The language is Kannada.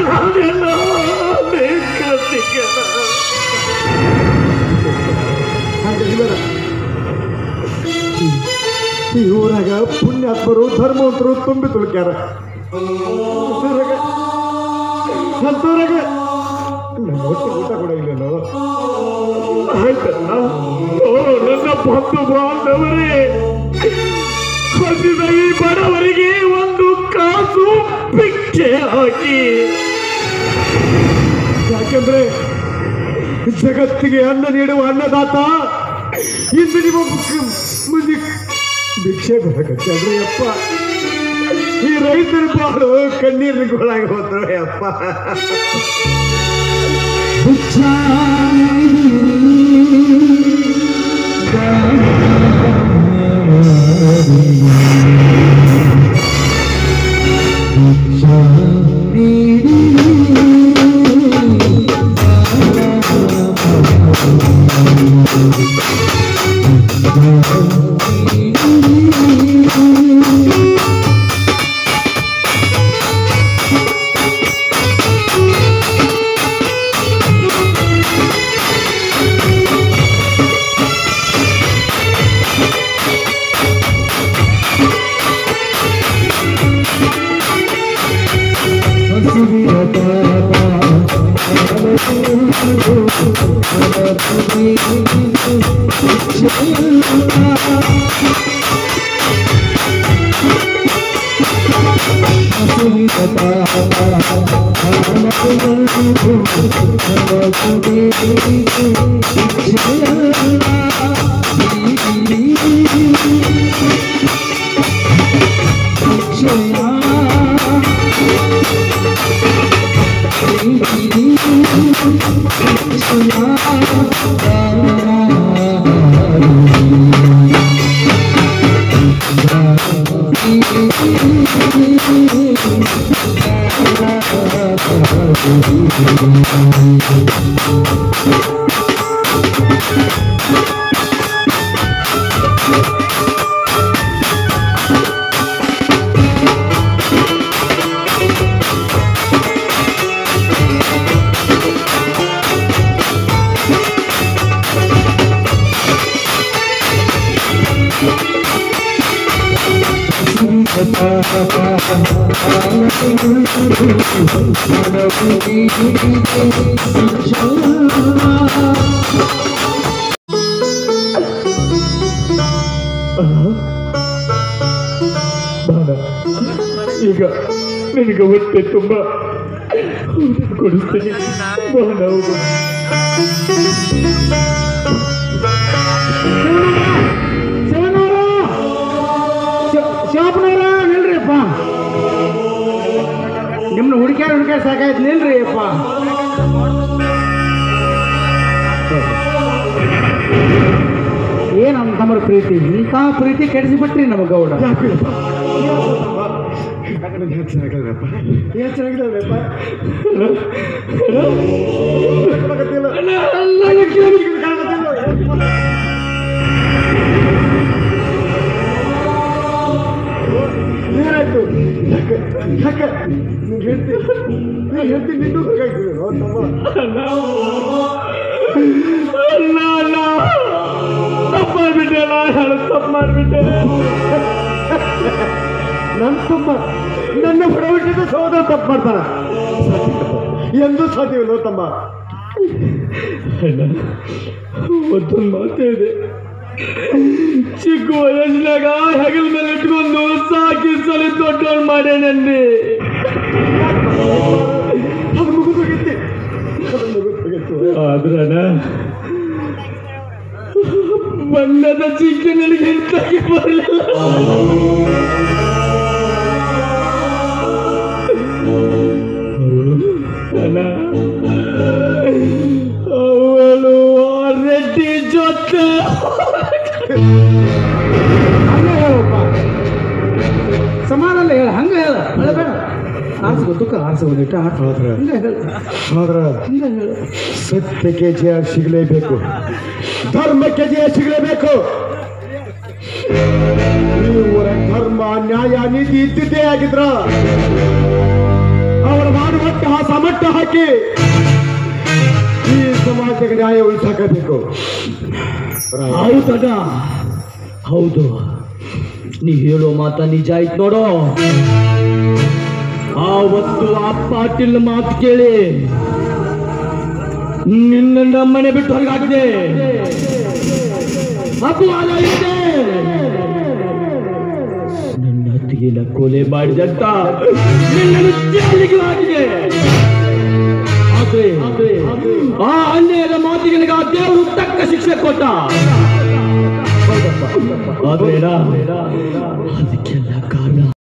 ನಾನೆಲ್ಲ ಬೇಕಾದಿಗ ಹಂಗಿಲ್ಲ ಈ ಊರಾಗ ಪುಣ್ಯಾತ್ಮರು ಧರ್ಮವಂತರು ತುಂಬಿ ತುಳುಕ್ಯಾರ ಅಂತವ್ರಾಗ ಅಂತವ್ರಾಗ ನನ್ನ ಹೊಟ್ಟೆ ಊಟ ಕೂಡ ಇಲ್ಲೇನೋ ಆಯ್ತಲ್ಲ ಓ ನನ್ನ ಬಂಧು ಬಾಂಧವರೇ ಹಸಿದ ಈ ಬಡವರಿಗೆ ಒಂದು ಕಾಸು ಭಿಕ್ಷೆ ಹಾಕಿ ಯಾಕೆಂದ್ರೆ ಜಗತ್ತಿಗೆ ಅನ್ನ ನೀಡುವ ಅನ್ನದಾತ ಇಂದು ನಿಮ್ಮ ಮುಖ್ಯ- ಮುಂದೆ ಭಿಕ್ಷೆ ಬರಕತ್ತಲ್ರಿ ಅಪ್ಪ ಈ ರೈತರ ಬಾಳು ಕಣ್ಣೀರಿನ ಒಳಗೆ ಹೋದ್ರು ಅಪ್ಪ ಬಾಣ ಈಗ ನಿನಗೆ ಹೊಟ್ಟೆ ತುಂಬ ಊಟ ಕೊಡಿಸ್ತೀನಿ ಬಾಣ ಹೋಗು ಶಾಪನವ್ರ ನಿಲ್ರಿಪ್ಪ ನಿಮ್ಮನ್ನ ಹುಡುಕ್ಯಾರ ಹುಡುಕ್ಯಾರ ಸಾಕಾಯ್ತು ನಿಲ್ರಿ ಅಪ್ಪ ಏನ್ ನಮ್ಮ ತಮ್ಮರ ಪ್ರೀತಿ ಇಂಥ ಪ್ರೀತಿ ಕೆಡಿಸಿಬಿಟ್ರಿ ನಮ್ಮ ಗೌಡ ಏನಾಯ್ತು ಯಾಕೆ ನೀನ್ ಹೇಳ್ತಿ ನೀನ್ ಹೇಳ್ತಿ ನಿಂದು ಬೇಕಾಗ್ತದೆ ಅಲ್ಲ ಅಲ್ಲ ತಪ್ಪು ಮಾಡ್ಬಿಟ್ಟೆ ನಾನು ತಪ್ಪು ಮಾಡ್ಬಿಟ್ಟೆ ನನ್ನ ತುಂಬ ನನ್ನ ಹೊಡಬಿಟ್ಟಿದ್ದ ಸಹೋದರ ತಪ್ಪು ಮಾಡ್ತಾರ ಎಂದೂ ಸಾಧ್ಯವಿಲ್ಲ ತಮ್ಮ ಅಣ್ಣ ಮತ್ತೊಂದು ಮಾತೇ ಇದೆ ಚಿಕ್ಕ ವಯಸ್ಸಿನಾಗ ಹೆಗಲ ಮೇಲೆ ಇಟ್ಕೊಂಡು ಸಾಕಿ ಸಲಿ ದೊಡ್ಡವಳು ಮಾಡೇನನ್ನಿ ಅದು ಮುಗಿದೋಗಿತ್ತೆ ಅದು ಮುಗಿದೋಗಿತ್ತು ಆದ್ರಣ ಬಣ್ಣದ ಚಿಕ್ಕ ನನಗೆ ಹಿಂತಾಗಿ ಬರಲಿಲ್ಲ ಅಣ್ಣ ಅವಳು ಆ ರೆಡ್ಡಿ ಜೊತೆ ಹಂಗ ಹೇಳಪ್ಪ ಸಮಾನ ಹೇಳ ಹಂಗ ಹೇಳ ಹೇಳಬೇಡ ಆರಿಸ್ಕೊ ದುಃಖ ಆರಿಸ ಒಂದಿಟ್ಟು ಆಟ ಹೌದ್ರ ಹಂಗ ಹೇಳ ಹೌದ್ರ ಹಂಗ ಹೇಳು ಸತ್ಯಕ್ಕೆ ಜಯ ಸಿಗಲೇಬೇಕು ಧರ್ಮಕ್ಕೆ ಜಯ ಸಿಗಲೇಬೇಕು ಈ ಊರ ಧರ್ಮ ನ್ಯಾಯ ನೀತಿ ಇದ್ದಿದ್ದೇ ಆಗಿದ್ರ ಅವರ ಮಾಡುವಂತಹ ಸಮಟ್ಟ ಹಾಕಿ ಈ ಸಮಾಜಕ್ಕೆ ನ್ಯಾಯ ಉಳಿಸಾಕಬೇಕು ಹೌದಣ್ಣ ಹೌದು ನೀ ಹೇಳೋ ಮಾತ ನಿಜ ಆಯ್ತು ನೋಡೋ ಆವತ್ತು ಆ ಪಾಟೀಲ್ ಮಾತು ಕೇಳಿ ನಿನ್ನ ನಮ್ಮನೆ ಬಿಟ್ಟು ಹೊರಗಾಗಿದೆ ಅಪವಾದ ಇದೆ ನನ್ನ ಅತ್ತಿಗೆನ ಕೊಲೆ ಮಾಡಿದಂತ ನಿನ್ನನ್ನು ಜೈಲಿಗೆ ಹಾಕಿದೆ ಆದ್ರೆ ಆ ಅನ್ಯಾಯದ ಮಾತಿಗೆ ನನಗೆ ಆ ದೇವರು ತಕ್ಕ ಶಿಕ್ಷೆ ಕೊಟ್ಟ ಆದ್ರೆ ಅದಕ್ಕೆಲ್ಲ ಕಾರಣ